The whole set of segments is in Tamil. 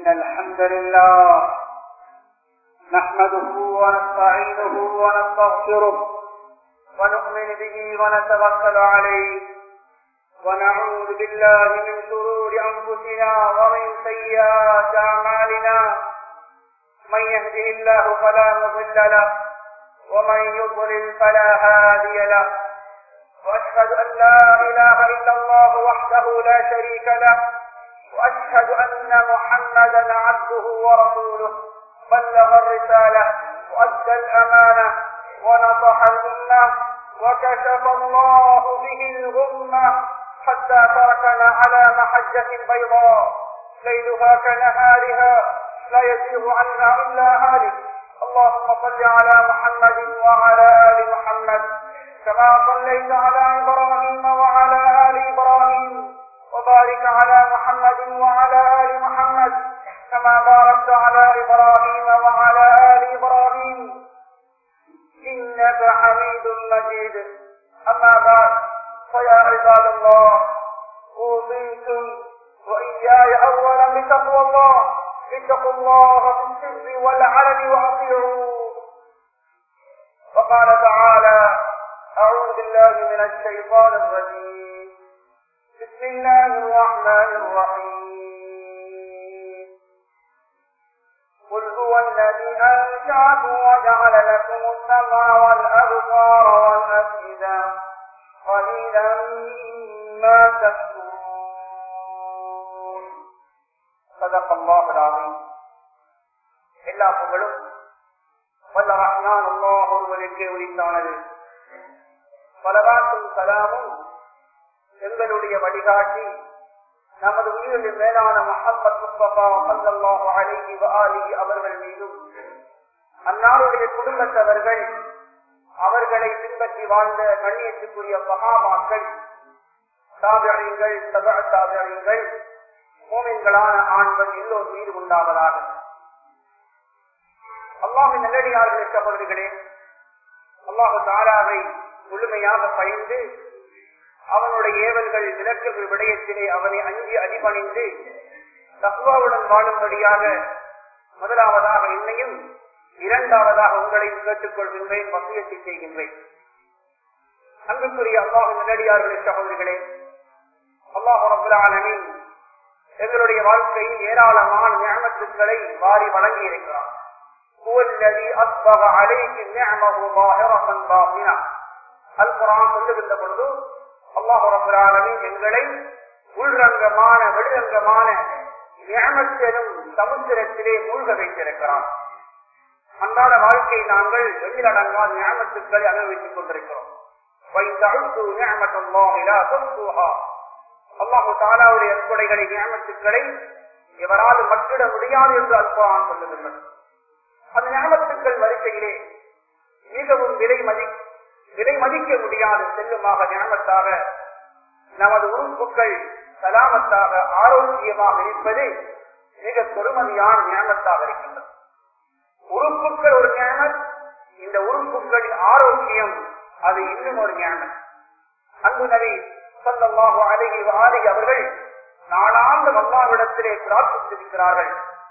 إن الحمد لله نحمده ونستعينه ونستغفره ونؤمن به ونتوكل عليه ونعوذ بالله من شرور أنفسنا ومن سيئات أعمالنا من يهده الله فلا مضل له ومن يضلل فلا هادي له وأشهد أن لا إله إلا الله وحده لا شريك له وأشهد أن محمدا عبده ورسوله بلغ الرسالة وأدى الأمانة ونصح الأمة وكشف الله به الغمة حتى تركنا على محجة بيضاء ليلها كنهارها لا يزيغ عنها إلا هالك اللهم صل على محمد وعلى آل محمد كما صليت على إبراهيم وعلى آل إبراهيم وبارك على محمد وعلى آل محمد كما باركت على إبراهيم وعلى آل إبراهيم إنك حميد مجيد أما بعد فيا عباد الله أوصيكم وإياي أولا بتقوى الله اتقوا الله في السر والعلن وأطيعوه وقال تعالى أعوذ بالله من الشيطان الرجيم بسم الله الرحمن الرحيم قل هو الذي أنشأكم وجعل لكم السمع والأبصار والأفئدة قليلا ما تشكرون صدق الله العظيم எல்லா புகழும் வல்ல ரஹ்மான் அல்லாஹ் ஒருவருக்கே உரித்தானது பலவாக்கும் சலாமும் எங்களுடைய வழிகாட்டி நமது உயிரில் மேலான முகமது முஸ்தபா சல்லல்லாஹு அலைஹி வஆலிஹி அவர்கள் மீதும் அன்னாருடைய குடும்பத்தவர்கள் அவர்களை பின்பற்றி வாழ்ந்த கண்ணியத்துக்குரிய சகாபாக்கள் தாபியங்கள் சபா தாபியங்கள் மூமின்களான ஆண்கள் எல்லோர் மீது உண்டாவதாக அல்லாஹின் நல்லடியார்களே சகோதரிகளே அல்லாஹு தாராவை முழுமையாக பயந்து அவனுடைய ஏவல்கள் விளக்குகள் விடயத்திலே அவனை அஞ்சு அடிபணிந்து தக்குவாவுடன் வாழும்படியாக முதலாவதாக என்னையும் இரண்டாவதாக உங்களையும் கேட்டுக் கொள்கின்றேன் வசியத்தை செய்கின்றேன் அன்புக்குரிய அல்லாஹு நல்லடியார்களே சகோதரிகளே அல்லாஹு ரபுல்லாலனின் எங்களுடைய வாழ்க்கையில் ஏராளமான ஞாபகத்துக்களை வாரி வழங்கி இருக்கிறார் هو الذي أصبغ عليك نعمه ظاهرة باطنة القرآن சொல்லுகின்ற பொழுது அல்லாஹு ரபுல்லாலமின் எங்களை உள்ரங்கமான வெளிரங்கமான ஞாபகத்திலும் சமுத்திரத்திலே மூழ்க வைத்திருக்கிறான் அன்றாட வாழ்க்கை நாங்கள் எண்ணிலடங்கா ஞாபகத்துக்களை அனுபவித்துக் கொண்டிருக்கிறோம் அல்லாஹு தாலாவுடைய கொடைகளை ஞாபகத்துக்களை எவராது மற்றிட முடியாது என்று அல்குரான் சொல்லுகின்றது அந்த ஞாபகத்துக்கள் வரிசையிலே மிகவும் விலை மதி விலை மதிக்க முடியாத செல்லுமாக ஞாபகத்தாக நமது உறுப்புகள் சலாமத்தாக ஆரோக்கியமாக இருப்பது மிக பெருமதியான ஞாபகத்தாக இருக்கின்றது உறுப்புகள் ஒரு ஞானம் இந்த உறுப்புகளின் ஆரோக்கியம் அது இன்னும் ஒரு ஞானம் அன்பு நபி சொல்லமாக அழகி ஆலை அவர்கள் நாளாண்டு அல்லாவிடத்திலே பிரார்த்தித்திருக்கிறார்கள்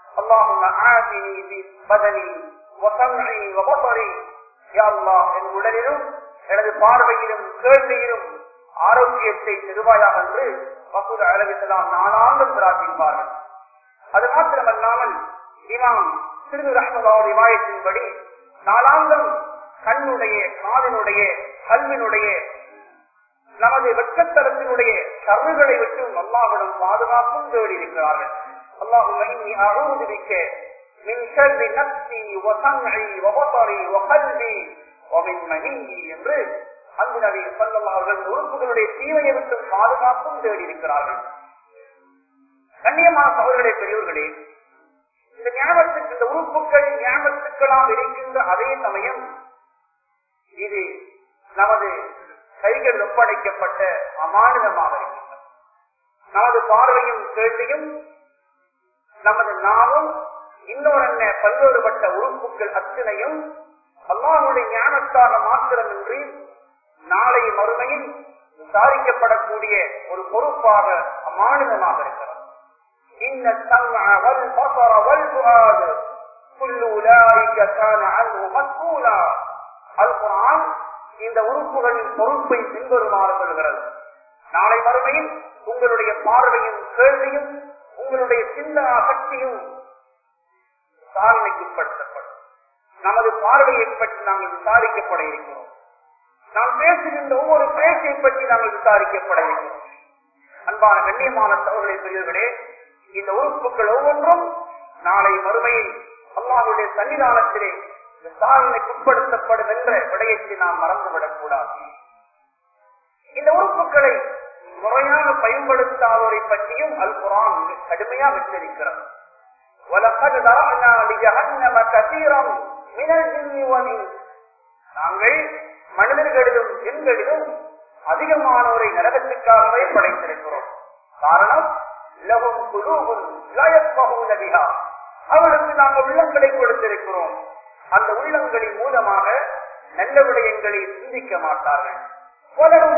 என் உடலிலும் எனது பார்வையிலும் கேள்வியிலும் ஆரோக்கியத்தை நிறுவாயாக என்று மசூத் அழகிசலாம் நாளாண்டும் பிரார்த்திப்பார்கள் அது மாத்திரமல்லாமல் இமாம் சிறு ரஹ்மதாவுடைய வாயத்தின்படி நாளாந்தம் கண்ணுடைய காதினுடைய கல்வினுடைய நமது வெட்கத்தலத்தினுடைய கருகளை விட்டு அல்லாவிடம் பாதுகாப்பும் தேடி இருக்கிறார்கள் அல்லாஹும் من شر نفسي وسمعي وبصري وقلبي ومن مني என்று அன்பு நபி சொல்லலாம் அவர்கள் உறுப்புகளுடைய தீமையை விட்டு பாதுகாப்பும் தேடி இருக்கிறார்கள் கண்ணியமான சகோதரர்களே பெரியவர்களே இந்த ஞாபகத்துக்கு இந்த உறுப்புகள் ஞாபகத்துக்களாக இருக்கின்ற அதே சமயம் இது நமது கைகள் ஒப்படைக்கப்பட்ட அமானிதமாக இருக்கின்றன நமது பார்வையும் கேள்வியும் நமது நாமும் இன்னொரு என்ன பல்வேறுபட்ட உறுப்புகள் அத்தனையும் அல்லாஹுடைய ஞானத்தாக மாத்திரமின்றி நாளை மறுமையில் விசாரிக்கப்படக்கூடிய ஒரு பொறுப்பாக அமானிதமாக இருக்கிறது இன்ன السمع والبصر كان عنه مسؤولا القرآن இந்த உறுப்புகளின் பொறுப்பை பின்வருமாறு சொல்கிறது நாளை மறுமையில் உங்களுடைய பார்வையும் கேள்வியும் உங்களுடைய சிந்தனா சக்தியும் விசாரணைக்குட்படுத்தப்படும் நமது பார்வையை பற்றி நாங்கள் விசாரிக்கப்பட இருக்கிறோம் நாம் பேசுகின்ற ஒவ்வொரு பேச்சை பற்றி நாங்கள் விசாரிக்கப்பட இருக்கிறோம் அன்பான கண்ணியமான சகோதரி பெரியவர்களே இந்த உறுப்புகள் ஒவ்வொன்றும் நாளை மறுமையில் அல்லாஹுடைய சன்னிதானத்திலே விசாரணைக்குட்படுத்தப்படும் என்ற விடயத்தை நாம் மறந்துவிடக் கூடாது இந்த உறுப்புகளை முறையாக பயன்படுத்தாதோரை பற்றியும் அல் குரான் மிக கடுமையாக எச்சரிக்கிறது وَلَقَدْ ذَرَأْنَا لِجَهَنَّمَ كَثِيرًا مِنَ الْجِنِّ وَالْإِنسِ நாங்கள் மனிதர்களிலும் ஜின்களிலும் அதிகமானோரை நரகத்துக்காகவே படைத்திருக்கிறோம் காரணம் லகும் குலூபுன் லயப்பகுன பிஹா அவளுக்கு நாங்கள் உள்ளங்களை கொடுத்திருக்கிறோம் அந்த உள்ளங்களின் மூலமாக நல்ல விடயங்களை சிந்திக்க மாட்டார்கள் உலகம்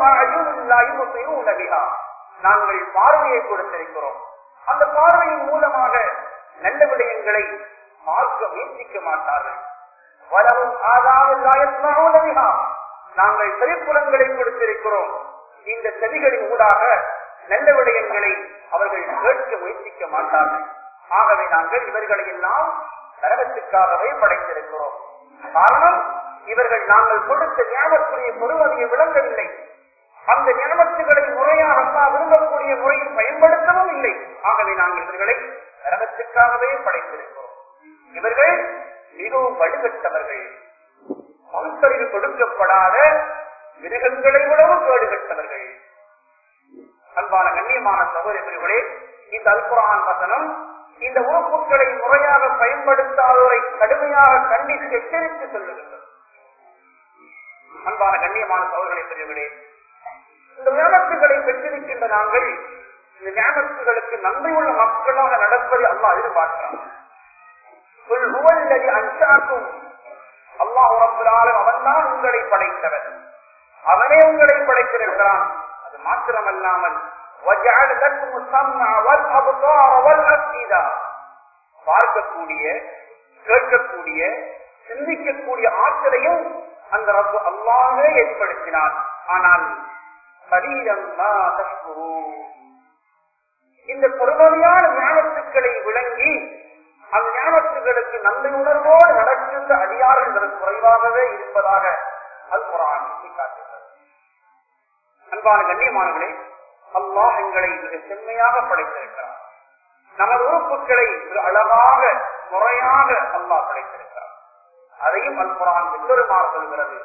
நபிகா நாங்கள் பார்வையை கொடுத்திருக்கிறோம் அந்த பார்வையின் மூலமாக நல்ல விடயங்களை பார்க்க முயற்சிக்க மாட்டார்கள் வலவும் ஆதாரம் நாங்கள் செவிப்புலங்களை கொடுத்திருக்கிறோம் இந்த செவிகளின் ஊடாக நல்ல விடயங்களை அவர்கள் கேட்க முயற்சிக்க மாட்டார்கள் ஆகவே நாங்கள் இவர்களை எல்லாம் நரகத்துக்காகவே படைத்திருக்கிறோம் காரணம் இவர்கள் நாங்கள் கொடுத்த ஞாபகத்துடைய பொறுமதியை விளங்கவில்லை அந்த ஞாபகத்துகளை முறையாக அல்லா விரும்பக்கூடிய முறையில் பயன்படுத்தவும் இல்லை ஆகவே நாங்கள் இவர்களை நரகத்துக்காகவே படைத்திருக்கிறோம் இவர்கள் மிகவும் வலுகட்டவர்கள் பகுத்தறிவு கொடுக்கப்படாத மிருகங்களை விடவும் கேடுகட்டவர்கள் அன்பான கண்ணியமான சகோதரர்களே இந்த அல்குரான் வசனம் இந்த உறுப்புகளை முறையாக பயன்படுத்தாதோரை கடுமையாக கண்டித்து எச்சரித்து சொல்லுகின்றது அன்பான கண்ணியமான சகோதரர்களை பெரியவர்களே இந்த ஞாபகத்துகளை பெற்றிருக்கின்ற நாங்கள் இந்த ஞாபகத்துகளுக்கு நன்றி உள்ள மக்களாக நடப்பதை அல்லா எதிர்பார்க்கிறான் அன்சாக்கும் அல்லாஹ் உறப்பினாலும் அவன்தான் உங்களை படைத்தவன் அவனே உங்களை படைத்திருக்கிறான் அது மாத்திரமல்லாமல் பார்க்கக்கூடிய கேட்கக்கூடிய சிந்திக்கக்கூடிய ஆற்றலையும் அந்த ரப்பு அல்லாவே ஏற்படுத்தினார் ஆனால் சரீரம் இந்த பெருமதியான ஞானத்துக்களை விளங்கி அந்த ஞானத்துகளுக்கு நன்மை உணர்வோடு நடக்கின்ற அதிகாரங்கள் குறைவாகவே இருப்பதாக அல் குரான் காட்டுகிறது அன்பான கண்ணியமானவர்களே அல்லாஹ் எங்களை மிக செம்மையாக படைத்திருக்கிறார் நமது உறுப்புகளை மிக அழகாக முறையாக அல்லாஹ் படைத்திருக்கிறார் அதையும் அல் குரான் இன்னொருமாறு சொல்கிறது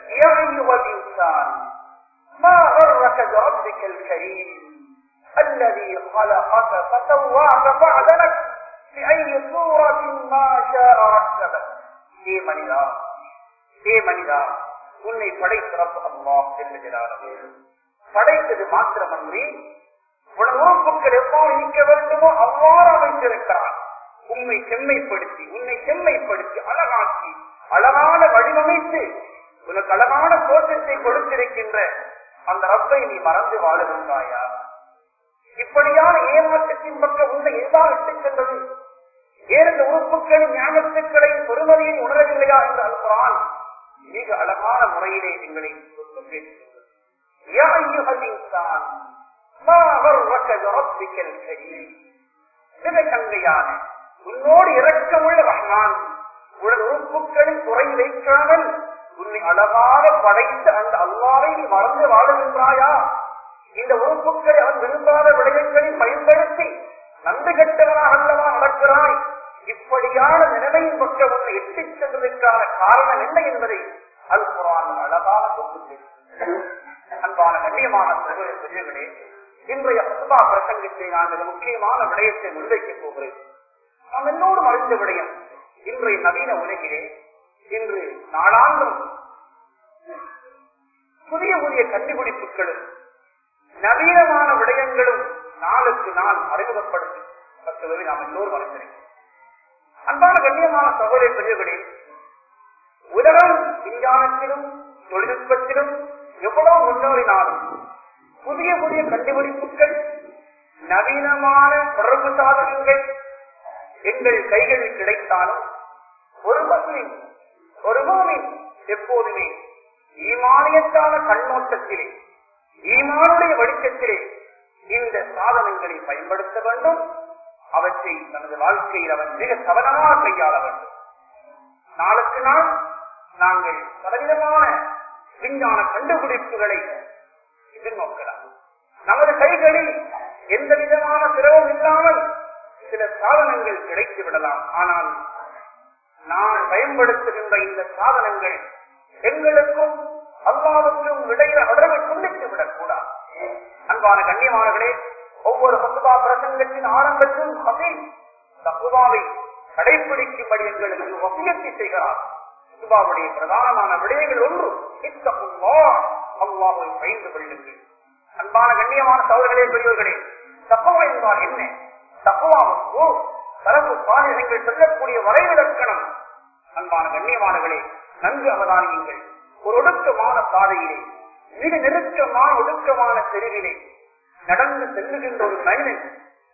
ما غرك بربك الكريم الذي خلقك فسواك فعدلك في أي صورة ما شاء ركبك ஏ மனிதா ஏ மனிதா உன்னை படைத்திறப்பு அல்லாஹ் என்று படைத்தது மாத்திரமன்றி உனது உறுப்புகள் எவ்வாறு நிற்க வேண்டுமோ அவ்வாறு அமைத்திருக்கிறான் உண்மை செம்மைப்படுத்தி உன்னை செம்மைப்படுத்தி அழகாக்கி அழகான வடிவமைத்து உனக்கு அழகான தோற்றத்தை கொடுத்திருக்கின்ற அந்த ரப்பை நீ மறந்து வாழுகின்றாயா இப்படியான ஏமாற்றத்தின் பக்கம் உன்னை எவ்வாறு இட்டுச் சென்றது ஏறந்த உறுப்புகளின் ஞாபகத்துக்களை பொறுமதியை உணரவில்லையா என்று அல்குறான் மிக அழகான முறையிலே எங்களை சொத்து பேசுகின்றது يا أيها الإنسان ما غرك بربك الكريم மிக கங்கையான உன்னோடு இரக்கமுள்ள ரஹ்மான் உனது உறுப்புகளில் குறை வைக்காமல் உன்னை அழகாக படைத்த அந்த அல்லாவை நீ மறந்து வாழுகின்றாயா இந்த உறுப்புகளை அவன் விரும்பாத விடயங்களை பயன்படுத்தி நன்றி கெட்டவனாக அல்லவா நடக்கிறாய் இப்படியான நிலைமையின் பக்கம் உன்னை எட்டிச் சென்றதற்கான காரணம் என்ன என்பதை அல் குரான் அழகாக கொண்டு அன்பான கண்ணியமான சகோதர பெரியவர்களே இன்றைய புத்தா பிரசங்கத்தை நான் மிக முக்கியமான விடயத்தை முன்வைக்கப் போகிறேன் நாம் எல்லோரும் அறிந்த விடயம் இன்றைய நவீன உலகிலே இன்று நாளாண்டும் புதிய புதிய கண்டுபிடிப்புகளும் நவீனமான விடயங்களும் நாளுக்கு நாள் அறிமுகப்படுத்தி நாம் எல்லோரும் அறிந்திருக்கிறோம் அன்பான கண்ணியமான சகோதர பெரியவர்களே உலகம் விஞ்ஞானத்திலும் தொழில்நுட்பத்திலும் எவ்வளவு முன்னேறினாலும் புதிய புதிய கண்டுபிடிப்புகள் நவீனமான தொடர்பு சாதனங்கள் எங்கள் கைகளில் கிடைத்தாலும் ஒரு முஸ்லிம் ஒரு மூமின் எப்போதுமே ஈமானியத்தான கண்ணோட்டத்திலே ஈமானுடைய வெளிச்சத்திலே இந்த சாதனங்களை பயன்படுத்த வேண்டும் அவற்றை தனது வாழ்க்கையில் அவன் மிக கவனமாக கையாள வேண்டும் நாளுக்கு நாள் நாங்கள் பலவிதமான விஞ்ஞான கண்டுபிடிப்புகளை எதிர்நோக்கலாம் நமது கைகளில் எந்த விதமான திரவம் இல்லாமல் சில சாதனங்கள் கிடைத்து விடலாம் ஆனால் நான் பயன்படுத்துகின்ற இந்த சாதனங்கள் எங்களுக்கும் அல்லாவுக்கும் இடையில உடலை துண்டித்து விடக்கூடாது அன்பான கண்ணியமானவர்களே ஒவ்வொரு ஹசுபா பிரசங்கத்தின் ஆரம்பத்திலும் ஹசீம் தகுவாவை கடைபிடிக்கும்படி எங்களுக்கு வசியத்தை செய்கிறார் ஹசுபாவுடைய பிரதானமான விடயங்கள் ஒன்று அல்லாவை பயந்து கொள்ளுங்கள் அன்பான கண்ணியமான சோதர்களே பெரியவர்களே தக்குவா என்றால் என்ன தக்குவாவுக்கு தரப்பு சாதனைகள் சொல்லக்கூடிய வரைவிலக்கணம் அன்பான கண்ணியமானவர்களே நன்கு அவதானியுங்கள் ஒரு ஒடுக்கமான பாதையிலே மிக நெருக்கமான ஒடுக்கமான தெருவிலே நடந்து செல்லுகின்ற ஒரு மனிதன்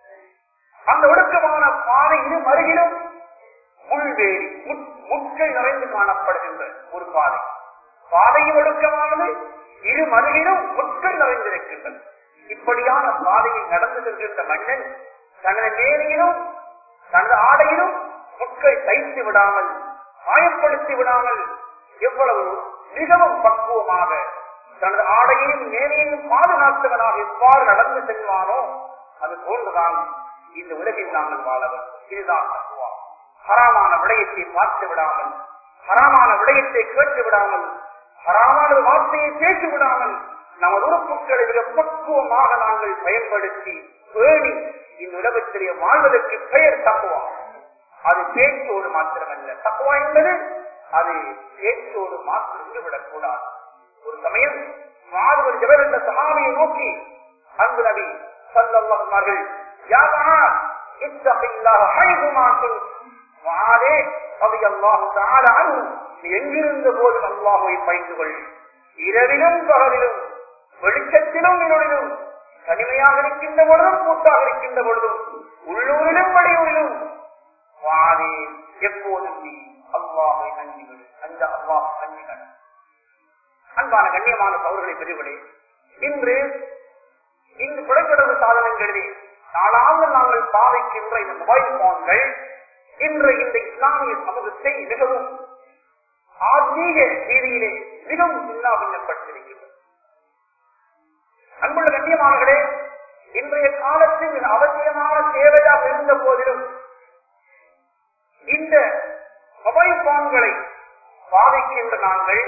அந்த ஒடுக்கமான பாதை இரு மருகிலும் முள்வேலி முட்கள் நிறைந்து காணப்படுகின்ற ஒரு பாதை பாதையும் ஒடுக்கமானது இரு மருகிலும் முட்கள் நிறைந்திருக்கின்றது இப்படியான பாதையில் நடந்து செல்கின்ற மன்னன் தனது மேலையிலும் தனது ஆடையிலும் முட்கள் தைத்து விடாமல் காயப்படுத்தி விடாமல் எவ்வளவு மிகவும் பக்குவமாக தனது ஆடையையும் மேலையையும் பாதுகாத்தவனாக எவ்வாறு நடந்து செல்வானோ அது போன்றுதான் இந்த உலகில் நாங்கள் வாழவர் இதுதான் தக்குவா ஹராமான விடயத்தை பார்த்து விடாமல் ஹராமான விடயத்தை கேட்டு விடாமல் ஹராமான வார்த்தையை பேசி விடாமல் நமது உறுப்புகளை மிக பக்குவமாக நாங்கள் பயன்படுத்தி பேணி இந்த உலகத்திலே வாழ்வதற்கு பெயர் தக்குவா அது பேச்சோடு மாத்திரமல்ல தக்குவா என்பது அது பேச்சோடு மாத்திரம் விடக்கூடாது ஒரு சமயம் மாதவர் ஜபர் என்ற சகாவியை நோக்கி அன்பு நபி சொன்னார்கள் யாரா இத்தகையில்லாத ஹைதுமாக்கும் மாதே அவை அல்லாஹு தாழ எங்கிருந்த போது அல்லாஹை பயந்து கொள் இரவிலும் பகலிலும் வெளிச்சத்திலும் இருளிலும் தனிமையாக இருக்கின்ற பொழுதும் கூட்டாக இருக்கின்ற பொழுதும் உள்ளூரிலும் வெளியூரிலும் வாதே எப்போதும் நீ அல்லாஹை அஞ்சுகள் அந்த அல்லாஹ் அஞ்சுகள் அன்பான கண்ணியமான சௌர்களை பெரியவர்களே இன்று இங்கு புடைப்படவு சாதனங்களிலே நாளாக நாங்கள் பாவிக்கின்ற இந்த மொபைல் போன்கள் இன்று இந்த இஸ்லாமிய சமூகத்தை மிகவும் ஆத்மீக ரீதியிலே மிகவும் சின்னாபின்னப்பட்டிருக்கிறது அன்புள்ள கண்ணியமானவர்களே இன்றைய காலத்தில் இது அவசியமான தேவையாக இருந்த போதிலும் இந்த மொபைல் போன்களை பாதிக்கின்ற நாங்கள்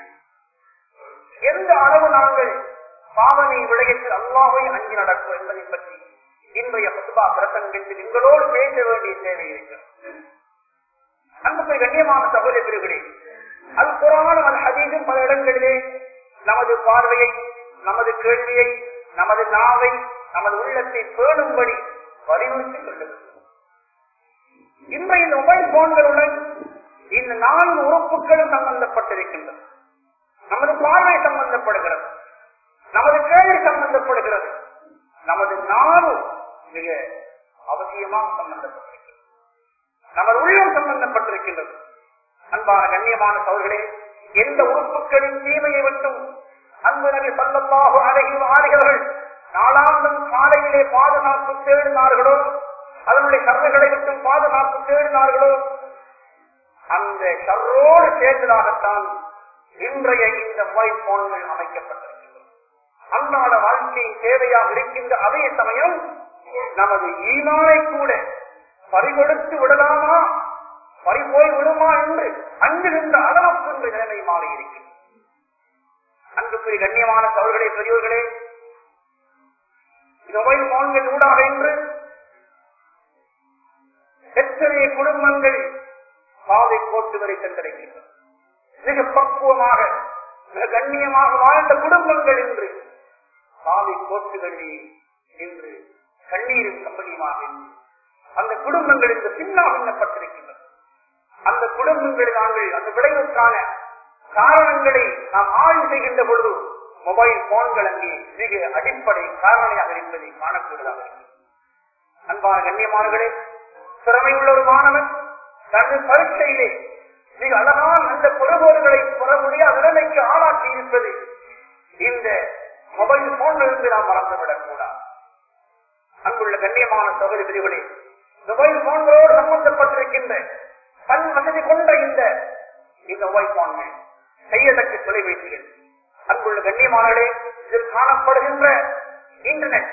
எந்த அளவு நாங்கள் பாவனை விடயத்தில் அல்லாவை அஞ்சு நடக்கும் என்பதை பற்றி இன்றைய புதுபா பிரசங்கத்தில் எங்களோடு பேச வேண்டிய தேவை இருக்கிறது அன்புக்கு கண்ணியமான சகோதர பிரிவுகளே அது குரானும் அது ஹதீஸும் பல இடங்களிலே நமது பார்வையை நமது கேள்வியை நமது நாவை நமது உள்ளத்தை பேணும்படி வலியுறுத்தி சொல்லுகிறது இன்றைய இந்த மொபைல் போன்களுடன் இந்த நான்கு உறுப்புகளும் சம்பந்தப்பட்டிருக்கின்றன நமது பார்வை சம்பந்தப்படுகிறது நமது கேள்வி சம்பந்தப்படுகிறது நமது நாடு மிக அவசியமாக சம்பந்தப்பட்டிருக்கிறது நமது உள்ளம் சம்பந்தப்பட்டிருக்கின்றது அன்பான கண்ணியமான சோர்களே எந்த உறுப்புகளின் தீமையை விட்டும் அன்பு நபி சொல்லமாக அழகிய ஆடுகிறவர்கள் நாளாந்தம் காலையிலே பாதுகாப்பு தேடினார்களோ அதனுடைய கர்மைகளை விட்டும் பாதுகாப்பு தேடினார்களோ அந்த ஷர்ரோடு சேர்ந்ததாகத்தான் இன்றைய இந்த மொபைல் போன்கள் அமைக்கப்பட்டிருக்கின்றன அன்றாட வாழ்க்கையின் தேவையாக இருக்கின்ற அதே சமயம் நமது ஈமானை கூட பறிகொடுத்து விடலாமா பறிபோய் விடுமா என்று அஞ்சுகின்ற அளவுக்கு இந்த நிலைமை மாறி இருக்கிறது அன்புக்குரிய கண்ணியமான சவர்களே பெரியோர்களே மொபைல் போன்கள் ஊடாக இன்று எத்தனை குடும்பங்கள் பாதை கோட்டு வரை சென்றடைக்கின்றன மிக பக்குவமாக மிக கண்ணியமாக வாழ்ந்த குடும்பங்கள் என்று பாதை கோட்டுகளிலே இன்று கண்ணீரும் கம்பளியுமாக அந்த குடும்பங்கள் இந்த பின்னாபின்னப்பட்டிருக்கின்றன அந்த குடும்பங்களில் நாங்கள் அந்த விளைவுக்கான காரணங்களை நாம் ஆய்வு செய்கின்ற பொழுது மொபைல் போன்கள் அங்கே மிக அடிப்படை காரணியாக இருப்பதை காணக்கூடியதாக அன்பான கண்ணியமானவர்களே திறமையுள்ள ஒரு மாணவன் தனது பரீட்சையிலே மிக அழகான நல்ல குறைபாடுகளை பெற முடியாத நிலைமைக்கு ஆளாக்கி இருப்பது இந்த மொபைல் போன்றிலிருந்து நாம் மறந்துவிடக் கூடாது அங்குள்ள கண்ணியமான சகோதரி பிரிவுகளே மொபைல் போன்களோடு சம்பந்தப்பட்டிருக்கின்ற பல் வசதி கொண்ட இந்த இந்த மொபைல் போன்கள் கையடக்கு தொலைபேசிகள் அங்குள்ள கண்ணியமானவர்களே இதில் காணப்படுகின்ற இன்டர்நெட்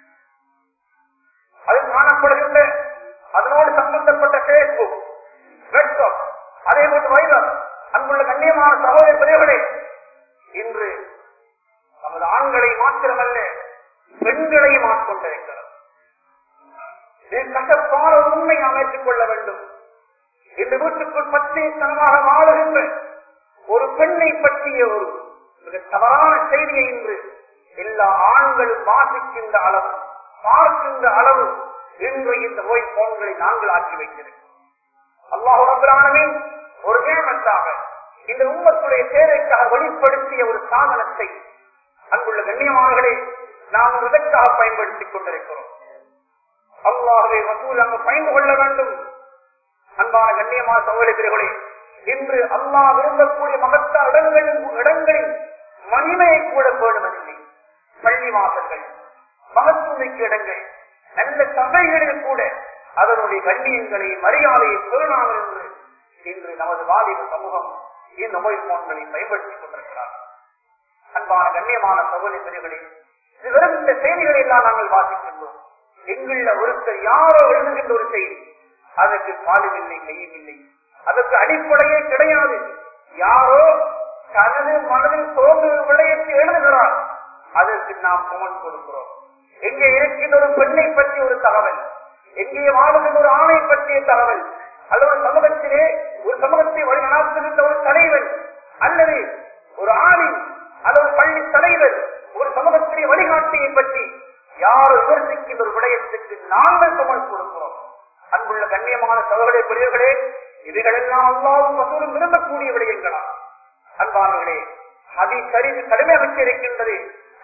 அதில் காணப்படுகின்ற அதனோடு சம்பந்தப்பட்ட பேஸ்புக் வாட்ஸ்அப் அதே போன்று வைபர் அங்குள்ள கண்ணியமான சகோதர பிரிவுகளே இன்று நமது ஆண்களை மாத்திரமல்ல பெண்களை மாற்றிக்கொண்டிருக்கிறது இது கசப்பான ஒரு உண்மை நாம் ஏற்றுக்கொள்ள வேண்டும் இந்த வீட்டுக்குள் பச்சைத்தனமாக வாழுகின்ற ஒரு பெண்ணை பற்றிய ஒரு மிக தவறான செய்தியை இன்று எல்லா ஆண்களும் வாசிக்கின்ற அளவு பார்க்கின்ற அளவு இன்று இந்த நோய் போன்களை நாங்கள் ஆக்கி வைக்கிறோம் அல்லாஹு ரபுல்லானவே ஒரு நியமத்தாக இந்த உம்மத்துடைய தேவைக்காக வெளிப்படுத்திய ஒரு சாதனத்தை அங்குள்ள கண்ணியமானவர்களே நாம் ஒரு இதற்காக பயன்படுத்திக் கொண்டிருக்கிறோம் அல்லாஹுவை வசூல் அங்கு பயந்து கொள்ள வேண்டும் அன்பான கண்ணியமான சகோதரிகளே இன்று அல்லாஹ் விரும்பக்கூடிய மகத்த இடங்களில் இடங்களில் மகிமையை கூட பேணுவதில்லை பள்ளி வாசல்கள் மகத்துவமிக்க இடங்கள் நல்ல சபைகளில் கூட அதனுடைய கண்ணியங்களை மரியாதையை பேணாமல் என்று இன்று நமது வாலிப சமூகம் இந்த மொபைல் போன்களை பயன்படுத்திக் கொண்டிருக்கிறார் அன்பான கண்ணியமான சகோதரி பிரிவுகளில் இது வெறும் இந்த செய்திகளை எல்லாம் நாங்கள் வாசிக்கின்றோம் எங்குள்ள ஒருத்தர் யாரோ எழுதுகின்ற ஒரு செய்தி அதற்கு காலும் இல்லை கையும் இல்லை அதற்கு அடிப்படையே கிடையாது யாரோ தனது மனதில் தோன்று விளையத்தை எழுதுகிறார் அதற்கு நாம் கமெண்ட் கொடுக்கிறோம் எங்கே இருக்கின்ற ஒரு பெண்ணை பற்றி ஒரு தகவல் எங்கே வாழுகின்ற ஒரு ஆணை பற்றிய தகவல் அல்லது ஒரு சமூகத்திலே ஒரு சமூகத்தை வழி நடாத்துகின்ற ஒரு தலைவர் அல்லது ஒரு ஆணின் அல்லது ஒரு பள்ளி தலைவர் ஒரு சமூகத்திலே வழிகாட்டியை பற்றி யார் விமர்சிக்கின்ற ஒரு விடயத்துக்கு நாங்கள் கமெண்ட் கொடுக்கிறோம் அன்புள்ள கண்ணியமான சகோதர பிரிவுகளே இதுகளெல்லாம் அல்லாவும் வசூலும் விரும்பக்கூடிய விடயங்களா அன்பானவர்களே அதி கருது கடுமை அமைச்சிருக்கின்றது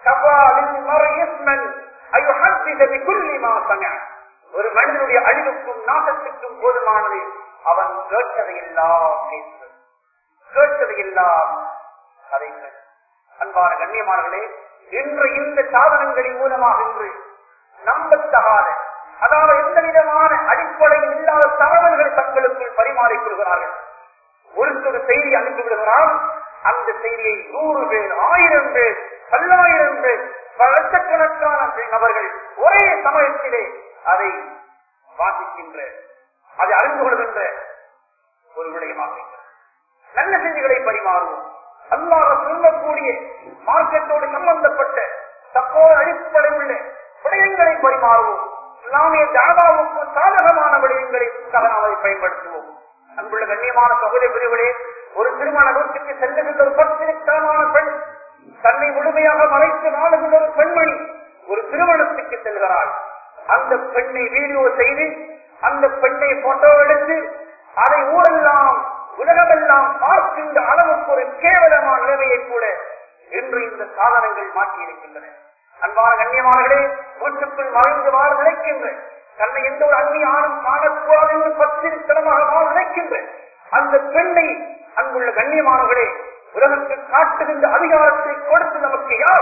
ஒரு மனிதனுடைய அழிவுக்கும் நாசத்துக்கும் போதுமானது அவன் கேட்டதையெல்லாம் பேசுவது கேட்டதையெல்லாம் கதைகள் அன்பான கண்ணியமானவர்களே இன்று இந்த சாதனங்களின் மூலமாக இன்று நம்பத்தகாத அதாவது எந்த விதமான அடிப்படையில் இல்லாத தகவல்களை தங்களுக்குள் பரிமாறிக் கொள்கிறார்கள் ஒருத்தொரு செய்தி அனுப்பி விடுகிறான் அந்த செய்தியை நூறு பேர் ஆயிரம் பேர் பல்லாயிரம் பேர் லட்சக்கணக்கான நபர்கள் ஒரே சமயத்திலே அதை வாசிக்கின்ற அதை அறிந்து கொள்கின்ற ஒரு விடயமாக இருக்கிறது. நல்ல செய்திகளை பரிமாறுவோம் அல்லாத சொல்லக்கூடிய மார்க்கத்தோடு சம்பந்தப்பட்ட தப்போது அடிப்படை உள்ள விடயங்களை பரிமாறுவோம் இஸ்லாமிய தாதாவுக்கு சாதகமான விடயங்களை நாம் அதை பயன்படுத்துவோம் அன்புள்ள கண்ணியமான சகோதர பிரிவுகளே ஒரு திருமண வீட்டுக்கு செல்லுகின்ற ஒரு பத்திரிகமான பெண் தன்னை முழுமையாக மறைத்து வாழுகின்ற ஒரு பெண்மணி ஒரு திருமணத்துக்கு செல்கிறாள் அந்த பெண்ணை வீடியோ செய்து அந்த பெண்ணை போட்டோ எடுத்து அதை ஊரெல்லாம் உலகமெல்லாம் பார்க்கின்ற அளவுக்கு ஒரு கேவலமான நிலைமையை கூட இன்று இந்த சாதனங்கள் மாற்றியிருக்கின்றன அன்பான கண்ணியமானர்களே வீட்டுக்குள் மறைந்து வாழ நினைக்கின்ற தன்னை எந்த ஒரு அந்நிய ஆணும் காணக்கூடாது என்று பத்திரித்தனமாக வாழ நினைக்கின்ற அந்த பெண்ணை அங்குள்ள கண்ணியமானவர்களே உலகத்தில் காட்டுகின்ற அதிகாரத்தை கொடுத்து நமக்கு யார்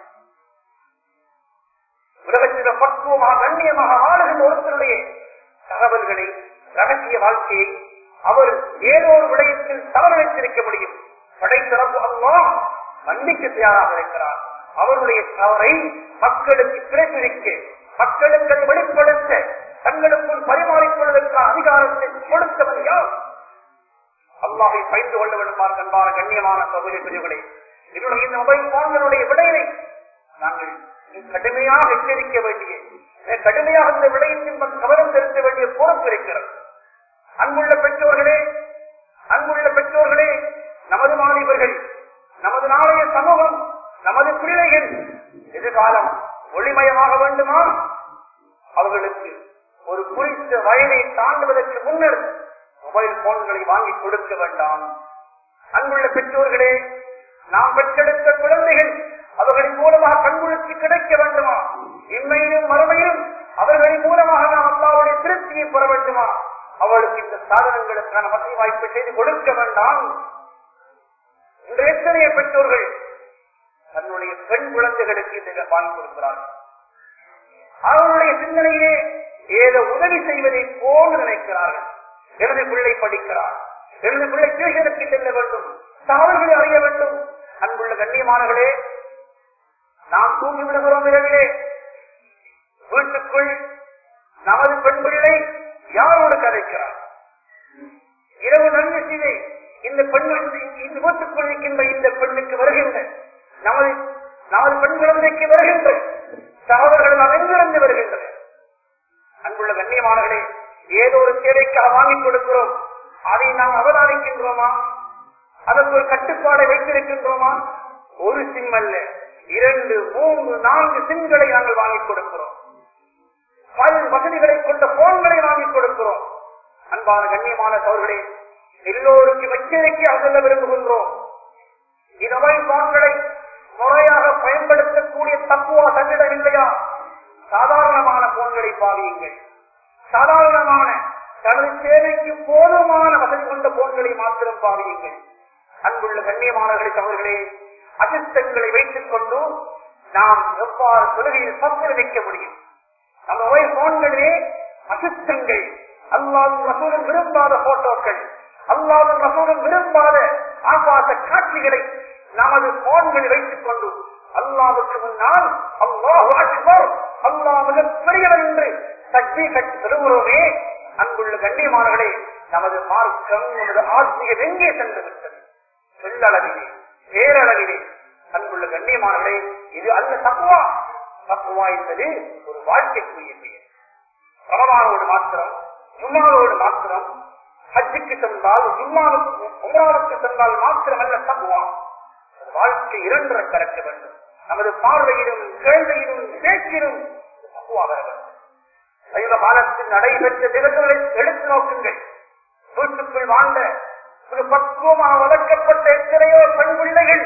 உலகத்தில பக்குவமாக கண்ணியமாக வாழுகின்ற ஒருத்தருடைய தகவல்களை ரகசிய வாழ்க்கையை அவர் ஏதோ ஒரு விடயத்தில் தவறு வைத்திருக்க முடியும் படைத்தரப்பு அல்லா மன்னிக்க தயாராக இருக்கிறார் அவருடைய தவறை மக்களுக்கு பிரசுரிக்க மக்களுக்கு அதை வெளிப்படுத்த தங்களுக்குள் பரிமாறிக்கொள்வதற்கான அதிகாரத்தை கொடுத்தவன் யார் அல்லாஹை பயந்து கொள்ள வேண்டுமாறு அன்பான கண்ணியமான சகோதரி பிரிவுகளே இதனுடைய இந்த மொபைல் போன்களுடைய விடையை நாங்கள் கடுமையாக எச்சரிக்க வேண்டிய கடுமையாக இந்த விடயத்தின் கவனம் செலுத்த வேண்டிய பொறுப்பு இருக்கிறது அன்புள்ள பெற்றோர்களே அன்புள்ள பெற்றோர்களே நமது மாணவர்கள் நமது நாளைய சமூகம் நமது பிள்ளைகள் எதிர்காலம் ஒளிமயமாக வேண்டுமா அவர்களுக்கு ஒரு குறித்த வயதை தாண்டுவதற்கு முன்னர் மொபைல் போன்களை வாங்கி கொடுக்க வேண்டாம் அன்புள்ள பெற்றோர்களே நாம் பெற்றெடுத்த குழந்தைகள் அவர்களின் மூலமாக கண்குளிர்ச்சி கிடைக்க வேண்டுமா இன்மையிலும் மறுமையிலும் அவர்களின் மூலமாக நாம் அல்லாவுடைய திருப்தியை பெற வேண்டுமா அவளுக்கு இந்த சாதனங்களுக்கான வசதி வாய்ப்பை செய்து கொடுக்க வேண்டாம் இன்று எத்தனைய பெற்றோர்கள் தன்னுடைய பெண் குழந்தைகளுக்கு இதை வாங்கி கொடுக்கிறார்கள் அவர்களுடைய சிந்தனையிலே ஏதோ உதவி செய்வதை போன்று நினைக்கிறார்கள் எனது பிள்ளை படிக்கிறார் எனது பிள்ளை டியூஷனுக்கு செல்ல வேண்டும் தகவல்களை அறிய வேண்டும் அன்புள்ள கண்ணியமானவர்களே நாம் தூங்கி விடுகிறோம் இரவிலே வீட்டுக்குள் நமது பெண் பிள்ளை யாரோடு கதைக்கிறார் இரவு நன்மையை இந்த பெண் இந்த வீட்டுக்குள் இருக்கின்ற இந்த பெண்ணுக்கு வருகின்ற நமது நமது பெண் குழந்தைக்கு வருகின்ற தகவல்கள் அமைந்திருந்து வருகின்றன அன்புள்ள கண்ணியமானவர்களே ஏதோ ஒரு சேவைக்காக வாங்கிக் கொடுக்கிறோம் அதை நாம் அவதானிக்கின்றோமா அதற்கு ஒரு கட்டுப்பாடை வைத்திருக்கின்றோமா ஒரு சிம் அல்ல இரண்டு மூன்று நான்கு சிம்களை நாங்கள் வாங்கிக் கொடுக்கிறோம் பல வசதிகளை கொண்ட போன்களை வாங்கிக் கொடுக்கிறோம் அன்பான கண்ணியமான சோர்களே எல்லோருக்கும் எச்சரிக்கையாக சொல்ல விரும்புகின்றோம் இதவை போன்களை முறையாக பயன்படுத்தக்கூடிய தப்புவா தன்னிடம் இல்லையா சாதாரணமான போன்களை பாவியுங்கள் சாதாரணமான தனது சேவைக்கு போதுமான வசதி கொண்ட போன்களை மாத்திரம் பாவியுங்கள் அன்புள்ள கண்ணியமானவர்களை அவர்களே அசித்தங்களை வைத்துக் கொண்டு நாம் எவ்வாறு தொழுகையில் பத்து வைக்க முடியும் நம்ம மொபைல் போன்களிலே அசித்தங்கள் அல்லாவும் ரசூலும் விரும்பாத போட்டோக்கள் அல்லாவும் ரசூலும் விரும்பாத ஆபாச காட்சிகளை நமது போன்களில் வைத்துக் கொண்டு அல்லாவுக்கு முன்னால் அல்லாஹு அக்பர் அல்லாஹ் மிகப்பெரியவர் என்று சக்தி கட்டி பெறுகிறோமே அன்புள்ள கண்ணியமானவர்களே நமது மார்க்கம் நமது ஆத்மீகம் எங்கே சென்று விட்டது சொல்லளவிலே பேரளவிலே அன்புள்ள கண்ணியமானவர்களே இது அல்ல தக்குவா தக்குவா என்பது ஒரு வாழ்க்கைக்குரிய பெயர் ரமதானோடு மாத்திரம் ஜும்மாவோடு மாத்திரம் ஹஜ்ஜுக்கு சென்றால் ஜும்மாவுக்கு உமராவுக்கு சென்றால் மாத்திரம் அல்ல தக்குவா வாழ்க்கை இரண்டரை கலக்க வேண்டும் நமது பார்வையிலும் கேள்வியிலும் பேச்சிலும் தக்குவா வர வேண்டும் சைவ காலத்தில் நடைபெற்ற நிகழ்வுகளை எடுத்து நோக்குங்கள் வீட்டுக்குள் வாழ்ந்த ஒரு பக்குவமாக வளர்க்கப்பட்ட எத்தனையோ பெண் பிள்ளைகள்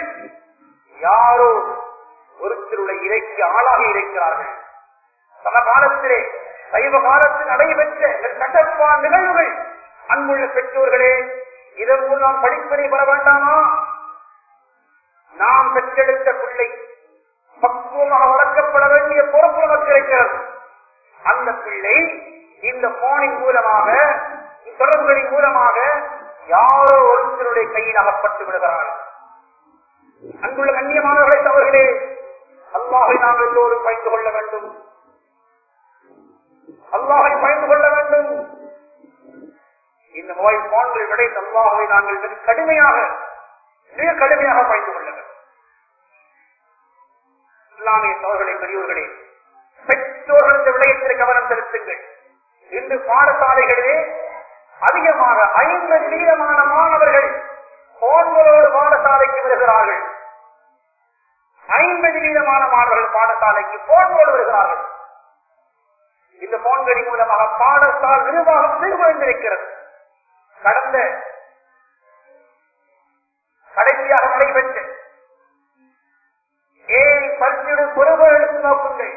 யாரோ ஒருத்தருடைய இறைக்கு ஆளாகி இருக்கிறார்கள் சம காலத்திலே சைவ காலத்தில் நடைபெற்ற கட்டப்பான் நிகழ்வுகள் அன்புள்ள பெற்றோர்களே இதன் மூலம் படிப்பினை பெற வேண்டாமா நாம் பெற்றெடுத்த பிள்ளை பக்குவமாக வளர்க்கப்பட வேண்டிய பொறுப்பு நமக்கு இருக்கிறது அந்த பிள்ளை இந்த போனின் மூலமாக தொடர்புகளின் மூலமாக யாரோ ஒருத்தருடைய கையில் அகப்பட்டு விடுகிறார்கள் அன்புள்ள கண்ணியமானவர்களை தவறுகளே அல்லாஹை நாம் எல்லோரும் பயந்து கொள்ள வேண்டும் அல்லாஹை பயந்து கொள்ள வேண்டும் இந்த நோய் போன்ற விடை அல்லாஹை நாங்கள் மிக கடுமையாக மிக கடுமையாக பயந்து கொள்ள வேண்டும் இஸ்லாமிய சோழர்களே பெரியோர்களே பெற்றோர்கள் இந்த விடயத்தில் கவனம் செலுத்துங்கள் இன்று பாடசாலைகளிலே அதிகமாக ஐம்பது வீதமான மாணவர்கள் போன்களோடு பாடசாலைக்கு வருகிறார்கள் ஐம்பது வீதமான மாணவர்கள் பாடசாலைக்கு போன்களோடு வருகிறார்கள் இந்த போன்களின் மூலமாக பாடசால் நிர்வாகம் சீர்குலைந்திருக்கிறது கடந்த கடைசியாக நடைபெற்ற ஏன் பல்வேறு பொறுப்புகள் எடுத்து நோக்குங்கள்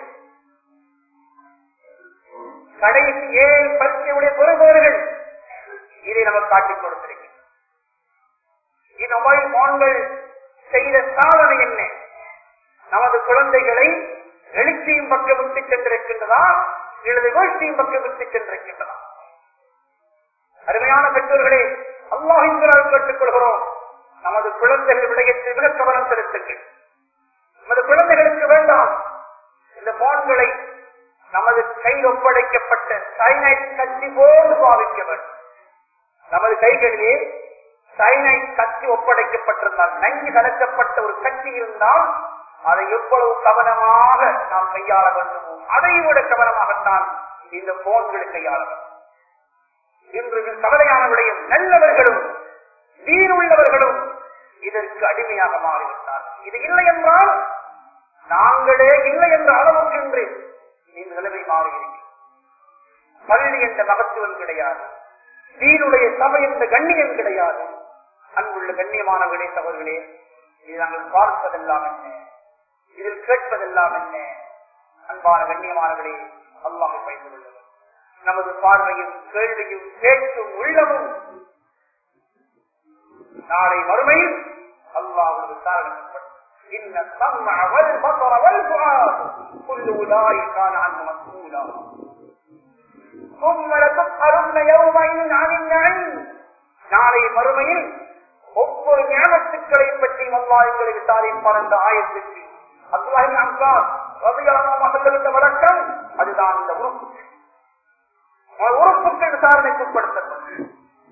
கடைசி ஏன் பல்வேறு பொறுப்பவர்கள் இதை நமக்கு காட்டிக் கொடுத்திருக்கிறது இந்த மொபைல் போன்கள் செய்த சாதனை என்ன நமது குழந்தைகளை எழுச்சியும் பக்கம் விட்டு சென்றிருக்கின்றதா அல்லது வீழ்ச்சியும் பக்கம் விட்டு சென்றிருக்கின்றதா அருமையான பெற்றோர்களே அல்லாஹிங்களால் கேட்டுக் கொள்கிறோம் நமது குழந்தைகள் விடயத்தில் மிக கவனம் செலுத்துங்கள் நமது குழந்தைகளுக்கு வேண்டாம் இந்த போன்களை நமது கையில் ஒப்படைக்கப்பட்ட சைனைட் கட்சி போன்று பாவிக்க வேண்டும் நமது கைகளிலே சைனைட் கட்சி ஒப்படைக்கப்பட்டிருந்தால் நஞ்சு கலக்கப்பட்ட ஒரு கட்சி இருந்தால் அதை எவ்வளவு கவனமாக நாம் கையாள வேண்டுமோ அதை விட கவனமாகத்தான் இந்த போன்களை கையாள வேண்டும் இன்று கவலையான விடயம் நல்லவர்களும் வீணுள்ளவர்களும் இதற்கு அடிமையாக மாறிவிட்டார் இது இல்லை என்றால் நாங்களே இல்லை என்ற அளவுக்கு இன்று இந்த நிலைமை மாறியிருக்கிறது பள்ளி என்ற மகத்துவம் கிடையாது தீனுடைய சபை என்ற கண்ணியம் கிடையாது அன்புள்ள கண்ணியமானவர்களே சகோதரர்களே இது நாங்கள் பார்ப்பதெல்லாம் என்ன இதில் கேட்பதெல்லாம் என்ன அன்பான கண்ணியமானவர்களே அல்லாமல் பயந்து கொள்ளுங்கள் நமது பார்வையும் கேள்வியும் பேச்சும் உள்ளமும் நாளை மறுமையில் அல்லாஹ் விசாரணைப்படும் இன்ன السمع والبصر والفؤاد كل أولئك كان عنه مسؤولا ثم لتسألن يومئذ عن النعيم நாளை மறுமையில் ஒவ்வொரு ஞானத்துக்களை பற்றி அல்லா எங்களை விசாரிப்பார் என்ற ஆயத்திற்கு அல்லாஹின் அங்கார் ரவியானமாக வழக்கம் அதுதான் இந்த உறுப்பு உறுப்புகள் விசாரணைக்கு உட்படுத்தப்படும்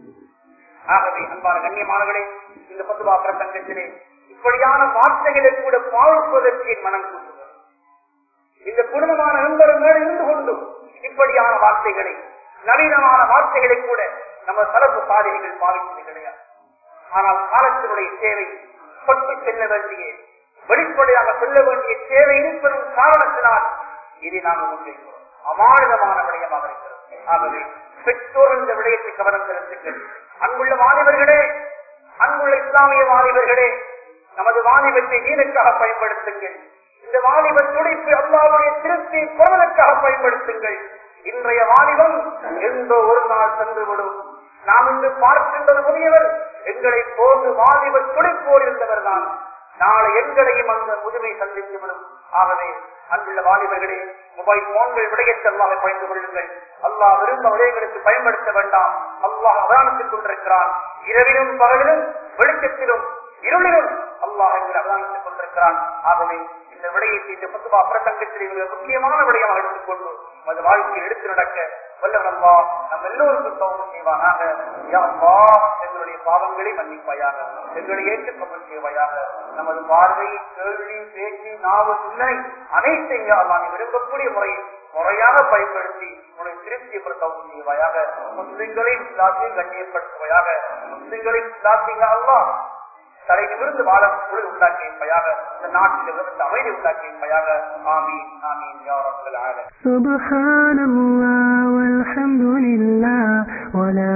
ஆகவே அன்பான கண்ணியமானவர்களே இந்த பத்துவா பிரசங்கத்திலே இப்படியான வார்த்தைகளை கூட பாழ்ப்பதற்கு என் மனம் கூட்டுகிறது இந்த குடும்பமான நண்பரும் மேல் இருந்து கொண்டும் இப்படியான வார்த்தைகளை நவீனமான வார்த்தைகளை கூட நம்ம தரப்பு சாதனைகள் பாவிப்பது கிடையாது ஆனால் காலத்தினுடைய தேவை சொட்டு செல்ல வேண்டிய வெளிப்படையாக சொல்ல வேண்டிய தேவை இருப்பதன் காரணத்தினால் இதை நாங்கள் முன்வைக்கிறோம் அமானிதமான விடயமாக இருக்கிறது ஆகவே பெற்றோர் இந்த விடயத்தை கவனம் செலுத்துங்கள் அன்புள்ள வாலிபர்களே அன்புள்ள இஸ்லாமிய வாலிபர்களே நமது வாலிபத்தை நீனுக்காக பயன்படுத்துங்கள் இந்த வாலிப துடிப்பு அல்லாவுடைய திருப்தி குரலுக்காக பயன்படுத்துங்கள் இன்றைய வாலிபம் எந்தோ ஒரு நாள் சென்றுவிடும் நாம் இன்று பார்க்கின்றது முதியவர் எங்களை போன்று வாலிப துடிப்போர் இருந்தவர் தான் நாளை எங்களையும் அந்த முதுமை சந்தித்துவிடும் ஆகவே அன்புள்ள வாலிபர்களே மொபைல் போன்கள் விடயத்தை அல்லாஹை பயந்து கொள்ளுங்கள் அல்லாஹ் விரும்ப விடயங்களுக்கு பயன்படுத்த வேண்டாம் அல்லாஹ் அவதானத்துக் கொண்டிருக்கிறான் இரவிலும் பகலிலும் வெளிச்சத்திலும் இருளிலும் அல்லாஹ் எங்களை அவதானித்துக் கொண்டிருக்கிறான் ஆகவே இந்த விடயத்தை இந்த பத்துவா பிரசங்கத்தில் மிக முக்கியமான விடயமாக எடுத்துக்கொண்டு அது வாழ்க்கையை எடுத்து நடக்க வல்லவனல்லா நம்ம எல்லோருக்கும் தோகம் செய்வானாக யப்பா எங்களுடைய பாவங்களை மன்னிப்பாயாக எங்களை ஏற்றுக்கொள்ள செய்வாயாக நமது பார்வை கேள்வி பேச்சு நாவு சிந்தனை அனைத்தையும் அல்லாஹ் விரும்பக்கூடிய முறையில் முறையாக பயன்படுத்தி உன்னை திருப்தி தோகம் செய்வாயாக முஸ்லிம்களை இஸ்லாத்தையும் கண்ணியப்படுத்துவாயாக முஸ்லிம்களை இஸ்லாத்தையும் அல்லாஹ் தலை நிமிர்ந்து வாழ பொருள் உண்டாக்கி இருப்பையாக இந்த நாட்டில் இருந்து அமைதி உண்டாக்கி இருப்பையாக ஆமீன் ஆமீன் யாரங்கள் ஆக سبحان الله والحمد لله ولا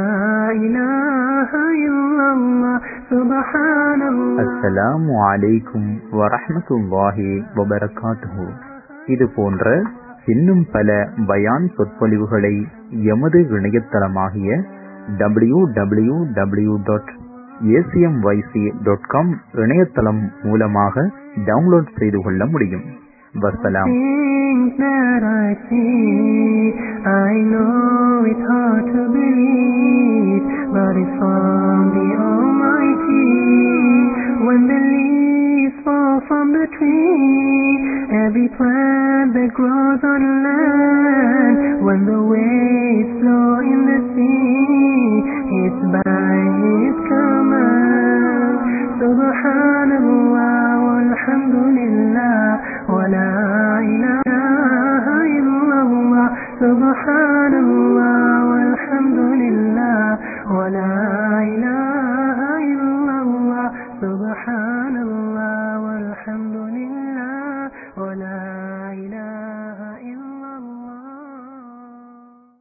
إله إلا الله سبحان الله அஸ்ஸலாமு அலைக்கும் வரஹ்மத்துல்லாஹி வபரகாத்துஹு இது போன்ற இன்னும் பல பயான் சொற்பொழிவுகளை எமது இணையதளமாகிய W W W dot ACMYC dot com இணையதளம் மூலமாக டவுன்லோட் செய்து கொள்ள முடியும் வசலாம் Things that I see, I know it's hard to believe, but it's from the Almighty. When the leaves fall from the tree, every plant that grows on land, when the wind